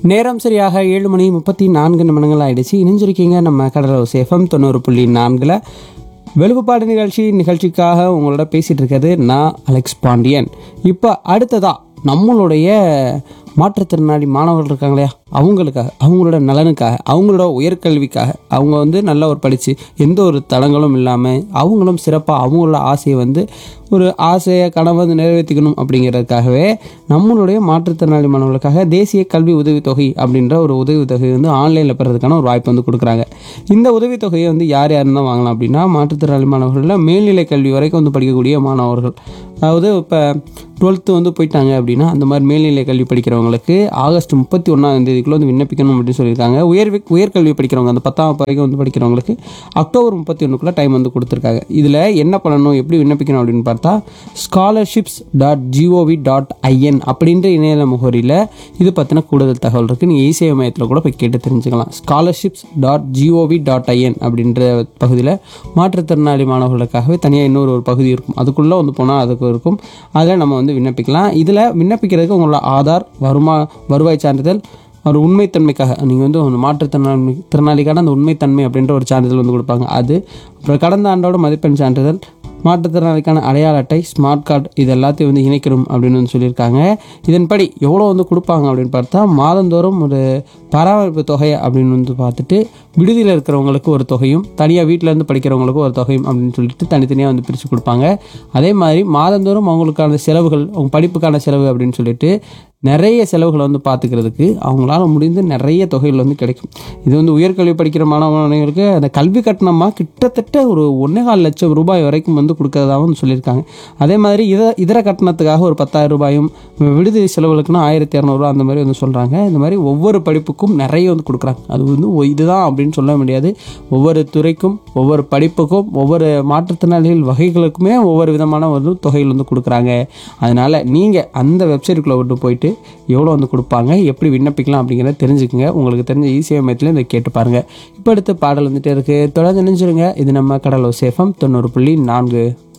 நேரம் சரியாக ஏழு மணி முப்பத்தி நான்கு நிமிடங்கள் ஆயிடுச்சு இணைஞ்சிருக்கீங்க நம்ம கடலோ சேஃபம் தொண்ணூறு புள்ளி நான்கில் வெளுப்புப்பாடு நிகழ்ச்சி நிகழ்ச்சிக்காக உங்களோட பேசிகிட்டு இருக்கிறது நான் அலெக்ஸ் பாண்டியன் இப்போ அடுத்ததா நம்மளுடைய மாற்றுத்திறனாளி மாணவர்கள் இருக்காங்க இல்லையா அவங்களுக்காக அவங்களோட நலனுக்காக அவங்களோட உயர்கல்விக்காக அவங்க வந்து நல்லா ஒரு படித்து எந்த ஒரு தடங்களும் இல்லாமல் அவங்களும் சிறப்பாக அவங்களோட ஆசையை வந்து ஒரு ஆசையை கனவை வந்து நிறைவேற்றிக்கணும் அப்படிங்கிறதுக்காகவே நம்மளுடைய மாற்றுத்திறனாளி மாணவர்களுக்காக தேசிய கல்வி உதவித்தொகை அப்படின்ற ஒரு உதவித்தொகை வந்து ஆன்லைனில் பெறதுக்கான ஒரு வாய்ப்பு வந்து கொடுக்குறாங்க இந்த உதவித்தொகையை வந்து யார் யாருன்னு தான் வாங்கலாம் அப்படின்னா மாற்றுத்திறனாளி மாணவர்களில் மேல்நிலை கல்வி வரைக்கும் வந்து படிக்கக்கூடிய மாணவர்கள் அதாவது இப்போ டுவெல்த்து வந்து போயிட்டாங்க அப்படின்னா அந்த மாதிரி மேல்நிலை கல்வி படிக்கிறவங்களுக்கு ஆகஸ்ட் முப்பத்தி ஒன்றாம் தேதிக்குள்ள வந்து விண்ணப்பிக்கணும் அப்படின்னு சொல்லியிருக்காங்க உயர் உயர்கல்வி படிக்கிறவங்க அந்த பத்தாம் வகுப்பு வரைக்கும் வந்து படிக்கிறவங்களுக்கு அக்டோபர் முப்பத்தி ஒன்றுக்குள்ளே டைம் வந்து கொடுத்துருக்காங்க இதில் என்ன பண்ணணும் எப்படி விண்ணப்பிக்கணும் அப்படின்னு பார்த்தா scholarships dot gov dot in அப்படின்ற இணையதள முகவரியில் இது பற்றின கூடுதல் தகவல் இருக்குது நீங்கள் இசேவை மையத்தில் கூட போய் கேட்டு தெரிஞ்சுக்கலாம் scholarships dot gov dot in அப்படின்ற பகுதியில் மாற்றுத்திறனாளி மாணவர்களுக்காகவே தனியாக இன்னொரு ஒரு பகுதி இருக்கும் அதுக்குள்ளே வந்து போனால் அதுக்கு இருக்கும் அதில் நம்ம வந்து விண்ணப்பிக்கலாம் இதில் விண்ணப்பிக்கிறதுக்கு உங்களோட ஆதார் வருமா வருவாய் சான்றிதழ் ஒரு உண்மைத்தன்மைக்காக நீங்கள் வந்து ஒரு மாற்றுத்திறனாளி திறனாளிக்கான அந்த உண்மைத்தன்மை அப்படின்ற ஒரு சான்றிதழ் வந்து கொடுப்பாங்க அது அப்புறம் கடந்த ஆண்டோட மதிப்பெண் சான்றிதழ் மாற்றுத்திறனாளிக்கான அடையாள அட்டை ஸ்மார்ட் கார்டு இது எல்லாத்தையும் வந்து இணைக்கணும் அப்படின்னு வந்து சொல்லியிருக்காங்க இதன்படி எவ்வளோ வந்து கொடுப்பாங்க அப்படின்னு பார்த்தா மாதந்தோறும் ஒரு பராமரிப்பு தொகை அப்படின்னு வந்து பார்த்துட்டு விடுதியில் இருக்கிறவங்களுக்கு ஒரு தொகையும் தனியாக வீட்டில் இருந்து படிக்கிறவங்களுக்கு ஒரு தொகையும் அப்படின்னு சொல்லிட்டு தனித்தனியாக வந்து பிரித்து கொடுப்பாங்க அதே மாதிரி மாதந்தோறும் அவங்களுக்கான செலவுகள் அவங்க படிப்புக்கான செலவு அப்படின்னு சொல்லிட்டு நிறைய செலவுகளை வந்து பார்த்துக்கிறதுக்கு அவங்களால முடிந்து நிறைய தொகைகள் வந்து கிடைக்கும் இது வந்து உயர்கல்வி படிக்கிற மாணவர்களுக்கு அந்த கல்வி கட்டணமாக கிட்டத்தட்ட ஒரு ஒன்றேகால் லட்சம் ரூபாய் வரைக்கும் வந்து கொடுக்கறதாகவும் சொல்லியிருக்காங்க அதே மாதிரி இத இதர கட்டணத்துக்காக ஒரு பத்தாயிரம் ரூபாயும் விடுதி செலவுகளுக்குன்னா ஆயிரத்தி இரநூறுவா அந்த மாதிரி வந்து சொல்கிறாங்க இந்த மாதிரி ஒவ்வொரு படிப்புக்கும் நிறைய வந்து கொடுக்குறாங்க அது வந்து ஒ- இதுதான் அப்படின்னு சொல்ல முடியாது ஒவ்வொரு துறைக்கும் ஒவ்வொரு படிப்புக்கும் ஒவ்வொரு மாற்றுத்திறனாளிகள் வகைகளுக்குமே ஒவ்வொரு விதமான ஒரு தொகைகள் வந்து கொடுக்குறாங்க அதனால் நீங்கள் அந்த வெப்சைட்டுக்குள்ளே விட்டு போயிட்டு எவ்வளோ வந்து கொடுப்பாங்க எப்படி விண்ணப்பிக்கலாம் அப்படிங்கிறத தெரிஞ்சுக்குங்க உங்களுக்கு தெரிஞ்ச ஈஸியாக மையத்தில் இதை கேட்டு பாருங்கள் இப்போ அடுத்த பாடல் வந்துட்டு இருக்குது தொடர்ந்து நினைச்சிருங்க இது நம்ம கடலோ சேஃபம் தொண்ணூறு புள்ளி நான்கு